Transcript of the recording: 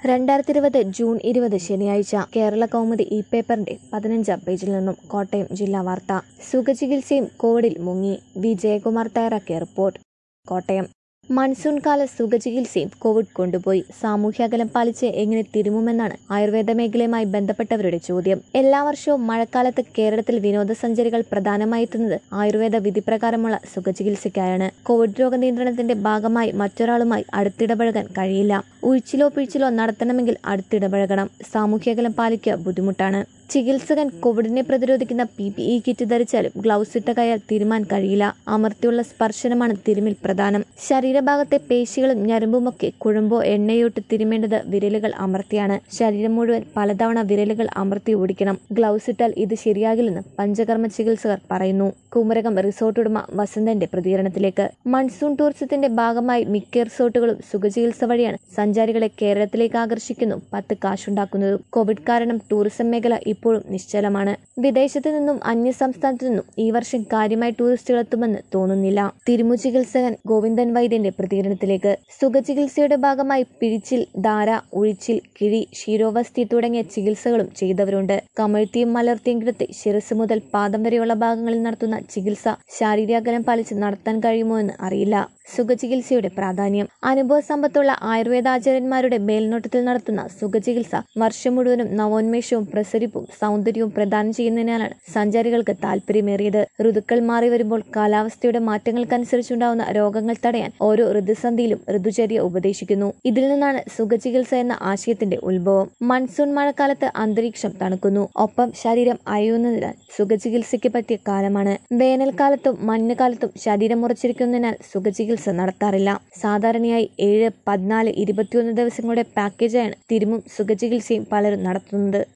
രണ്ടായിരത്തി ഇരുപത് ജൂൺ ഇരുപത് ശനിയാഴ്ച കേരള കൗമുദി ഇ പേപ്പറിന്റെ പതിനഞ്ചാം പേജിൽ നിന്നും കോട്ടയം ജില്ലാ വാർത്ത സുഖചികിത്സയും കോവിഡിൽ മുങ്ങി വി ജയകുമാർ തയ്യാറാക്കിയ റിപ്പോർട്ട് കോട്ടയം മൺസൂൺ കാല സുഖചികിത്സയും കോവിഡ് കൊണ്ടുപോയി സാമൂഹ്യകലം പാലിച്ച് എങ്ങനെ തിരുമുമെന്നാണ് ആയുർവേദ മേഖലയുമായി ബന്ധപ്പെട്ടവരുടെ ചോദ്യം എല്ലാ വർഷവും മഴക്കാലത്ത് കേരളത്തിൽ വിനോദസഞ്ചാരികൾ പ്രധാനമായി എത്തുന്നത് ആയുർവേദ വിധിപ്രകാരമുള്ള സുഖചികിത്സയ്ക്കായാണ് കോവിഡ് രോഗനിയന്ത്രണത്തിന്റെ ഭാഗമായി മറ്റൊരാളുമായി അടുത്തിടപഴകാൻ കഴിയില്ല ഉഴിച്ചിലോ പിഴിച്ചിലോ നടത്തണമെങ്കിൽ അടുത്തിടപഴകണം സാമൂഹ്യകലം പാലിക്കുക ബുദ്ധിമുട്ടാണ് ചികിത്സകൻ കോവിഡിനെ പ്രതിരോധിക്കുന്ന പി പി ഇ കിറ്റ് ധരിച്ചാലും ഗ്ലൗസ് ഇട്ട കൈയാൽ തിരുമാൻ കഴിയില്ല അമർത്തിയുള്ള സ്പർശനമാണ് തിരുമിൽ പ്രധാനം ശരീരഭാഗത്തെ പേശികളും ഞരമ്പുമൊക്കെ കുഴമ്പോ എണ്ണയോ ഇട്ട് തിരുമേണ്ടത് വിരലുകൾ അമർത്തിയാണ് ശരീരം മുഴുവൻ പലതവണ വിരലുകൾ അമർത്തി ഓടിക്കണം ഗ്ലൗസ് ഇട്ടാൽ ഇത് ശരിയാകില്ലെന്ന് പഞ്ചകർമ്മ ചികിത്സകർ പറയുന്നു കുമരകം റിസോർട്ട് ഉടമ വസന്തന്റെ പ്രതികരണത്തിലേക്ക് മൺസൂൺ ടൂറിസത്തിന്റെ ഭാഗമായി മിക്ക റിസോർട്ടുകളും സുഖചികിത്സ വഴിയാണ് സഞ്ചാരികളെ കേരളത്തിലേക്ക് ആകർഷിക്കുന്നു പത്ത് കാശുണ്ടാക്കുന്നതും കോവിഡ് കാരണം ടൂറിസം മേഖല ഇപ്പോഴും നിശ്ചലമാണ് വിദേശത്തു നിന്നും അന്യ സംസ്ഥാനത്തു നിന്നും ഈ വർഷം കാര്യമായി ടൂറിസ്റ്റുകൾ എത്തുമെന്ന് തോന്നുന്നില്ല തിരുമു ചികിത്സകൻ ഗോവിന്ദൻ വൈദ്യന്റെ പ്രതികരണത്തിലേക്ക് സുഖചികിത്സയുടെ ഭാഗമായി പിഴിച്ചിൽ ധാര ഉഴിച്ചിൽ കിഴി ക്ഷീരോവസ്തി തുടങ്ങിയ ചികിത്സകളും ചെയ്തവരുണ്ട് കമഴ്ത്തിയും മലർത്തിയും കിടത്തി ശിരസ് മുതൽ പാദം വരെയുള്ള ഭാഗങ്ങളിൽ നടത്തുന്ന ചികിത്സ ശാരീരികനം പാലിച്ച് നടത്താൻ കഴിയുമോ എന്ന് അറിയില്ല സുഖചികിത്സയുടെ പ്രാധാന്യം അനുഭവ സമ്പത്തുള്ള ആയുർവേദാചാര്യന്മാരുടെ മേൽനോട്ടത്തിൽ നടത്തുന്ന സുഖചികിത്സ വർഷം മുഴുവനും നവോന്മേഷവും പ്രസരിപ്പും സൗന്ദര്യവും പ്രദാനം ചെയ്യുന്നതിനാലാണ് സഞ്ചാരികൾക്ക് താല്പര്യമേറിയത് ഋതുക്കൾ മാറി വരുമ്പോൾ കാലാവസ്ഥയുടെ മാറ്റങ്ങൾക്കനുസരിച്ചുണ്ടാവുന്ന രോഗങ്ങൾ തടയാൻ ഓരോ ഋതുസന്ധിയിലും ഋതുചര്യ ഉപദേശിക്കുന്നു ഇതിൽ നിന്നാണ് സുഖചികിത്സ എന്ന ആശയത്തിന്റെ ഉത്ഭവം മൺസൂൺ മഴക്കാലത്ത് അന്തരീക്ഷം തണുക്കുന്നു ഒപ്പം ശരീരം അയയുന്നതിനാൽ സുഖചികിത്സയ്ക്ക് പറ്റിയ കാലമാണ് വേനൽക്കാലത്തും മഞ്ഞുകാലത്തും ശരീരം മുറച്ചിരിക്കുന്നതിനാൽ സുഖചികിത്സ നടത്താറില്ല സാധാരണയായി ഏഴ് പതിനാല് ഇരുപത്തിയൊന്ന് ദിവസങ്ങളുടെ പാക്കേജായാണ് തിരുമും സുഖചികിത്സയും പലരും നടത്തുന്നത്